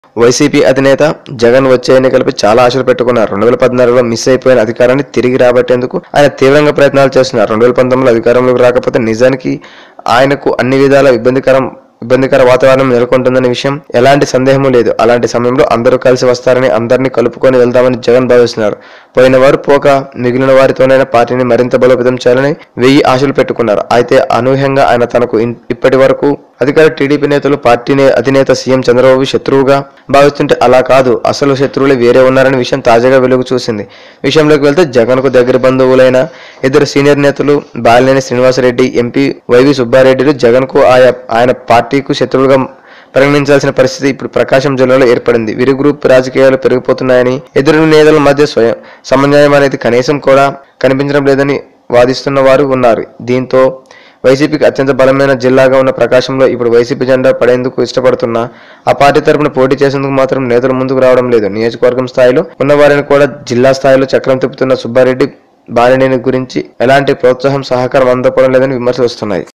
YCP అధినేత జగన్ వచ్చే ఎన్నికలపై చాలా ఆశలు పెట్టుకున్నారు రెండు వేల పద్నాలుగులో మిస్ అయిపోయిన అధికారాన్ని తిరిగి రాబట్టేందుకు ఆయన తీవ్రంగా ప్రయత్నాలు చేస్తున్నారు రెండు వేల పంతొమ్మిదిలో అధికారంలోకి రాకపోతే నిజానికి ఆయనకు అన్ని విధాల ఇబ్బందికరం ఇబ్బందికర వాతావరణం నెలకొంటుందనే విషయం ఎలాంటి సందేహము లేదు అలాంటి సమయంలో అందరూ కలిసి వస్తారని అందరినీ కలుపుకొని వెళ్దామని జగన్ భావిస్తున్నారు పోయిన వారు పోక మిగిలిన వారితోనైనా పార్టీని మరింత బలోపేతం చేయాలని వెయ్యి ఆశలు పెట్టుకున్నారు అయితే అనూహ్యంగా ఆయన తనకు ఇన్- ఇప్పటి వరకు అధికార టీడీపీ నేతలు పార్టీని అధినేత సీఎం చంద్రబాబు శత్రువుగా భావిస్తుంటే అలా కాదు అసలు శత్రువులు వేరే ఉన్నారనే విషయం తాజాగా వెలుగు చూసింది విషయంలోకి వెళ్తే జగన్ కు దగ్గర బంధువులైన ఇద్దరు సీనియర్ నేతలు బాలినేని శ్రీనివాసరెడ్డి ఎంపీ వైవి సుబ్బారెడ్డిలు జగన్ కు ఆయా ఆయన పార్టీకు శత్రువులుగా పరిగణించాల్సిన పరిస్థితి ఇప్పుడు ప్రకాశం జిల్లాలో ఏర్పడింది వీరి గ్రూప్ రాజకీయాలు పెరిగిపోతున్నాయని ఇద్దరు నేతల మధ్య స్వయం సమన్వయం అనేది కనీసం కూడా కనిపించడం లేదని వాదిస్తున్న వారు ఉన్నారు దీంతో వైసీపీకి అత్యంత బలమైన జిల్లాగా ఉన్న ప్రకాశంలో ఇప్పుడు వైసీపీ జెండా పడేందుకు ఇష్టపడుతున్నా ఆ పార్టీ తరపున పోటీ చేసేందుకు మాత్రం నేతలు ముందుకు రావడం లేదు నియోజకవర్గం స్థాయిలో ఉన్న వారిని కూడా జిల్లా స్థాయిలో చక్రం తిప్పుతున్న సుబ్బారెడ్డి బాలినేని గురించి ఎలాంటి ప్రోత్సాహం సహకారం అందకపోవడం లేదని విమర్శలు వస్తున్నాయి